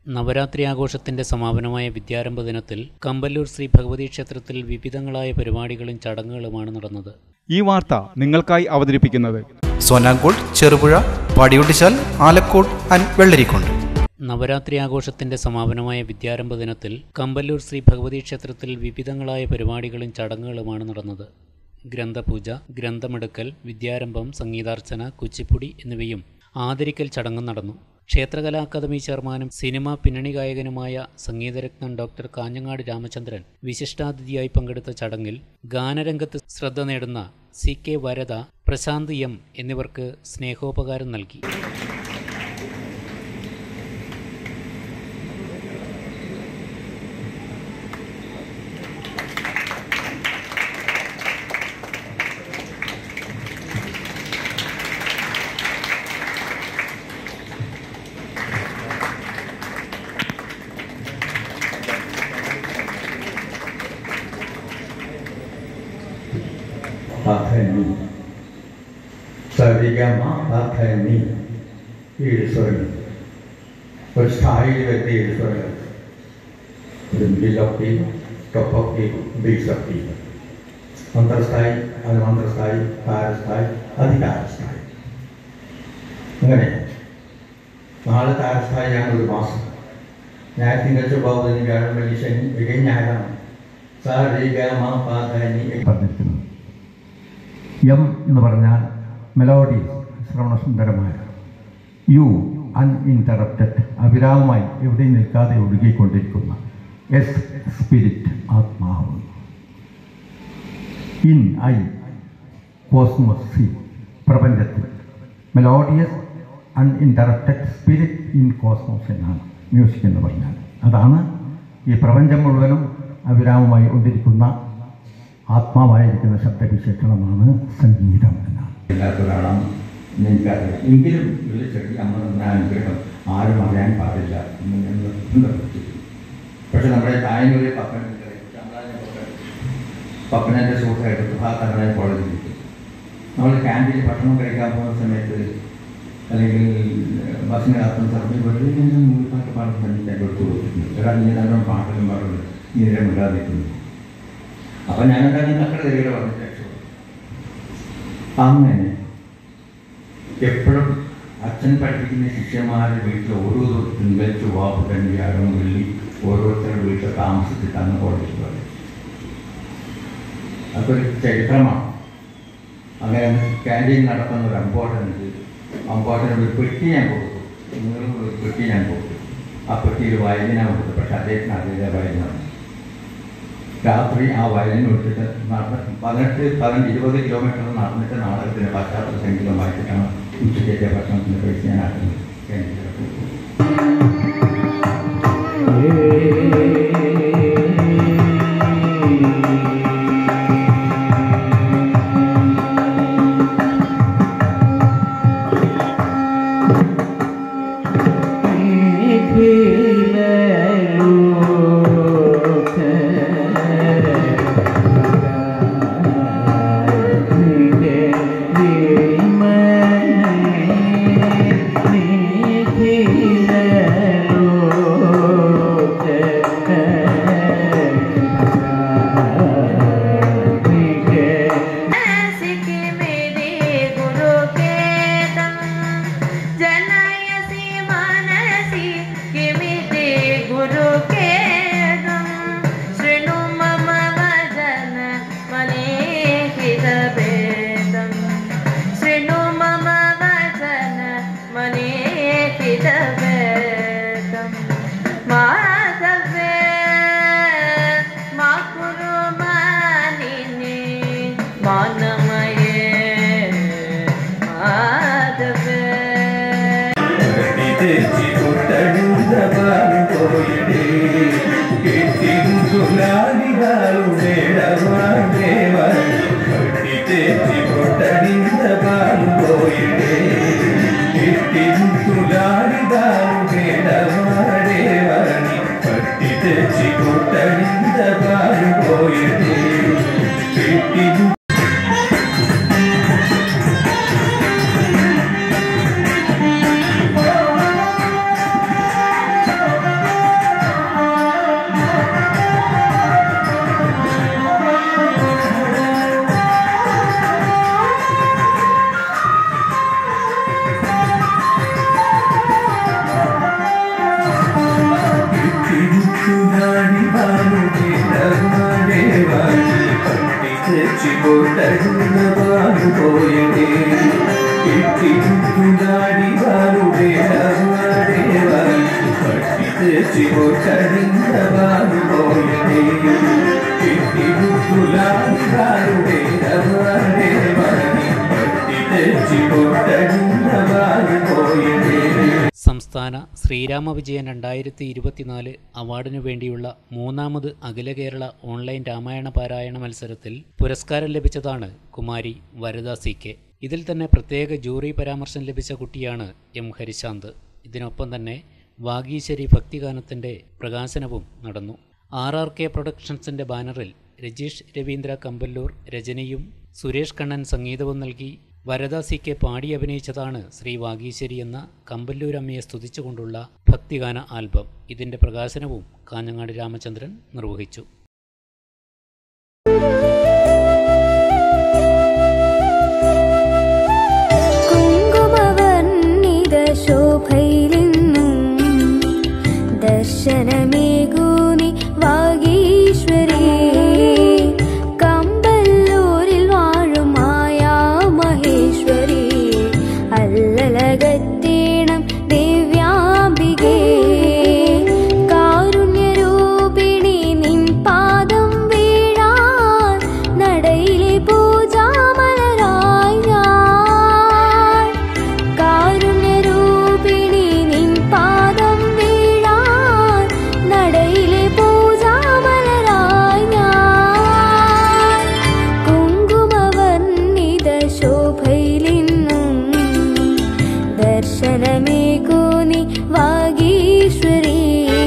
നവരാത്രി ആഘോഷത്തിന്റെ സമാപനമായ വിദ്യാരംഭ ദിനത്തിൽ കമ്പല്ലൂർ ശ്രീ ഭഗവതി ക്ഷേത്രത്തിൽ വിവിധങ്ങളായ പരിപാടികളും ചടങ്ങുകളുമാണ് നടന്നത് ഈ വാർത്ത നിങ്ങൾക്കായി അവതരിപ്പിക്കുന്നത് സോനാങ്കോട് ചെറുപുഴ പാടിയൊട്ടിച്ചാൽ ആലക്കോട് ആൻഡ് വെള്ളരിക്കുണ്ട് നവരാത്രി ആഘോഷത്തിന്റെ സമാപനമായ വിദ്യാരംഭ ദിനത്തിൽ കമ്പല്ലൂർ ശ്രീ ഭഗവതി ക്ഷേത്രത്തിൽ വിവിധങ്ങളായ പരിപാടികളും ചടങ്ങുകളുമാണ് നടന്നത് ഗ്രന്ഥപൂജ ഗ്രന്ഥമെടുക്കൽ വിദ്യാരംഭം സംഗീതാർച്ചന കുച്ചിപ്പുടി എന്നിവയും ആദരിക്കൽ ചടങ്ങും നടന്നു ക്ഷേത്രകലാ അക്കാദമി ചെയർമാനും സിനിമാ പിന്നണി ഗായകനുമായ സംഗീതരത്നം ഡോക്ടർ കാഞ്ഞങ്ങാട് രാമചന്ദ്രൻ വിശിഷ്ടാതിഥിയായി പങ്കെടുത്ത ചടങ്ങിൽ ഗാനരംഗത്ത് ശ്രദ്ധ നേടുന്ന C K Varada Prashanth M എന്നിവർക്ക് സ്നേഹോപകാരം നൽകി പഥനി സരിഗമ പഥനി ഏഴ് സ്വരം ഒരു സ്ഥായിയിൽ വരുന്ന ഏഴ് സ്വരം ഒരു മിഡിലൊക്കെ ടൊപ്പൊക്കെ ബേസൊക്കെ മന്ത്രസ്ഥായി അത് മന്ത്രസ്ഥായി താരസ്ഥായി അധികാരസ്ഥായി അങ്ങനെ നാളെ താരസ്ഥായിയാണ് ഒരു മാസം ഞാൻ തിങ്കൾ ചൊവ്വാതിന് വ്യാഴം വെള്ളി ശനി മികഞ്ഞ ഞായറാണ് സരിഗമ പഥനി പറഞ്ഞിരിക്കുന്നു എം എന്ന് പറഞ്ഞാൽ മെലോഡി ശ്രവണസുന്ദരമായ യു അൺഇൻറ്ററപ്റ്റഡ് അവിരാമമായി എവിടെയും നിൽക്കാതെ ഒഴുകിക്കൊണ്ടിരിക്കുന്ന എസ് സ്പിരിറ്റ് ആത്മാവ് ഇൻ ഐ കോസ്മോസ് സി പ്രപഞ്ചത്തിൽ melodious uninterrupted spirit in cosmos എന്നാണ് മ്യൂസിക് എന്ന് പറഞ്ഞാൽ അതാണ് ഈ പ്രപഞ്ചം മുഴുവനും അവിരാമമായി കൊണ്ടിരിക്കുന്ന ആത്മാവായിരിക്കുന്ന ശബ്ദവിശേഷണമാണ് സംഗീതം എന്നാണ് ഇല്ലാത്തൊരാളാണ് എനിക്കറിയാം എങ്കിലും വിളിച്ചെടി അമ്മ തന്ന അനുഗ്രഹം ആരും അറിയാൻ പാടില്ല എന്ന് ഞാൻ നിർബന്ധിച്ചിരുന്നു പക്ഷെ നമ്മുടെ തായനൂര് പപ്പൻ പപ്പനൻ്റെ സുഹൃത്തായിട്ട് സുഹാകരനായ കോളേജിൽ നമ്മൾ ക്യാൻറ്റീനിൽ ഭക്ഷണം കഴിക്കാൻ പോകുന്ന സമയത്ത് അല്ലെങ്കിൽ ബസ്സിന് കാത്തുന്ന സമയത്ത് വെറുതെ ഇങ്ങനെ മൂളിപ്പാട്ട് പാടുന്ന സമയത്ത് എൻ്റെ അടുത്ത് ചോദിച്ചിട്ടുണ്ട് എടാ നീ നല്ലോണം പാട്ടെല്ലാം പറഞ്ഞു നീ ഇതിനെ മിണ്ടാതിരിക്കുന്നു അപ്പൊ ഞാൻ എന്തായാലും മക്കളുടെ തിരികെ പറഞ്ഞിട്ട് രക്ഷപ്പെട്ടു അങ്ങനെ എപ്പോഴും അച്ഛൻ പഠിപ്പിക്കുന്ന ശിഷ്യന്മാരുടെ വീട്ടിൽ ഓരോ തിങ്കൾ ചൊവ്വ ബുധൻ വ്യാഴം വെള്ളി ഓരോരുത്തരുടെ വീട്ടിൽ താമസിച്ചിട്ടാണ് കോളേജിൽ പറയുന്നത് അതൊരു ചരിത്രമാണ് അങ്ങനെ ക്യാൻറ്റീൻ നടത്തുന്ന ഒരു അമ്പോട്ടനുണ്ട് അമ്പോട്ടന് ഒരു പെട്ടി ഞാൻ കൊടുത്തു നിങ്ങളും ഒരു പെട്ടി ഞാൻ കൊടുത്തു ആ പെട്ടിയിൽ വയലിനാണ് കൊടുത്തത് പക്ഷെ അദ്ദേഹത്തിന് അതിലെ വയലിനാണ് രാത്രി ആ വയലിൻ വിട്ടിട്ട് നടന്ന് പതിനെട്ട് പതിനഞ്ച് ഇരുപത് കിലോമീറ്റർ നടന്നിട്ട് നാടകത്തിൻ്റെ പശ്ചാത്തല സംഗീതം വായിച്ചിട്ടാണ് ഉച്ചയ്ക്കത്തെ ഭക്ഷണത്തിൻ്റെ പൈസ ഞാൻ ആക്കുന്നത് കേന്ദ്രീയ मनसि मेरे गुरु के दम जनयसि मनसि किमिति गुरु के दम शृणु मम वचन मनेहितभेदं शृणु मम वचन मनेहितभेदं माधवे मा कुरु मानिनि मानमये माधवे തെച്ചി കുട്ടഴുന്ന പോയിടേ സംസ്ഥാന ശ്രീരാമ വിജയൻ രണ്ടായിരത്തി ഇരുപത്തിനാല് അവാർഡിനു വേണ്ടിയുള്ള മൂന്നാമത് അഖില കേരള ഓൺലൈൻ രാമായണ പാരായണ മത്സരത്തിൽ പുരസ്കാരം ലഭിച്ചതാണ് കുമാരി വരദ സി കെ ഇതിൽ തന്നെ പ്രത്യേക ജൂറി പരാമർശം ലഭിച്ച കുട്ടിയാണ് എം ഹരിശാന്ത് ഇതിനൊപ്പം തന്നെ വാഗീശ്വരി ഭക്തിഗാനത്തിൻ്റെ പ്രകാശനവും നടന്നു ആർ ആർ കെ പ്രൊഡക്ഷൻസിൻ്റെ ബാനറിൽ രജീഷ് രവീന്ദ്ര കമ്പല്ലൂർ രചനയും സുരേഷ് കണ്ണൻ സംഗീതവും നൽകി വരദ സി കെ പാടി അഭിനയിച്ചതാണ് ശ്രീ വാഗീശ്വരി എന്ന കമ്പല്ലൂരമ്മയെ സ്തുതിച്ചുകൊണ്ടുള്ള ഭക്തിഗാന ആൽബം ഇതിൻ്റെ പ്രകാശനവും കാഞ്ഞങ്ങാട് രാമചന്ദ്രൻ നിർവഹിച്ചു കുങ്കുമവർണ്ണിത ശോഭയിലെന്നും ദർശനമേകൂനി വാഗീശ്വരി കമ്പല്ലൂരിൽ വാഴും മായാ മഹേശ്വരി അല്ലലകത്തേണം ദിവ്യാംബികേ കാരുണ്യരൂപിണി നിൻ പാദം വീഴാൻ നടയിലെ പൂജാമലരായി ഞാൻ കാരുണ്യരൂപിണി നിൻ പാദം വീഴാൻ നടയിലെ പൂജാമലരായി ഞാൻ കുങ്കുമവർണ്ണിത ശോഭയിലിന്നും ദർശനമേകൂനി വാഗീശ്വരീ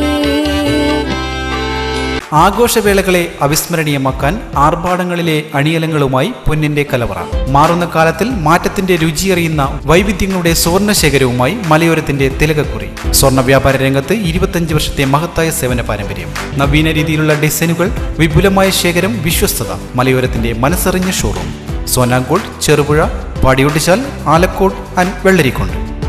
ആഘോഷവേളകളെ അവിസ്മരണീയമാക്കാൻ ആർഭാടങ്ങളിലെ അണിയലങ്ങളുമായി പൊന്നിന്റെ കലവറ മാറുന്ന കാലത്തിൽ മാറ്റത്തിന്റെ രുചിയറിയുന്ന വൈവിധ്യങ്ങളുടെ സുവർണ ശേഖരവുമായി മലയോരത്തിന്റെ തിലകക്കുറി സ്വർണ്ണ വ്യാപാര രംഗത്ത് ഇരുപത്തഞ്ച് വർഷത്തെ മഹത്തായ സേവന പാരമ്പര്യം നവീന രീതിയിലുള്ള ഡിസൈനുകൾ വിപുലമായ ശേഖരം വിശ്വസ്തത മലയോരത്തിന്റെ മനസ്സറിഞ്ഞ ഷോറൂം സോനാങ്കോട് ചെറുപുഴ പാടിയൊട്ടിച്ചാൽ ആലക്കോട് ആൻഡ് വെള്ളരിക്കുണ്ട്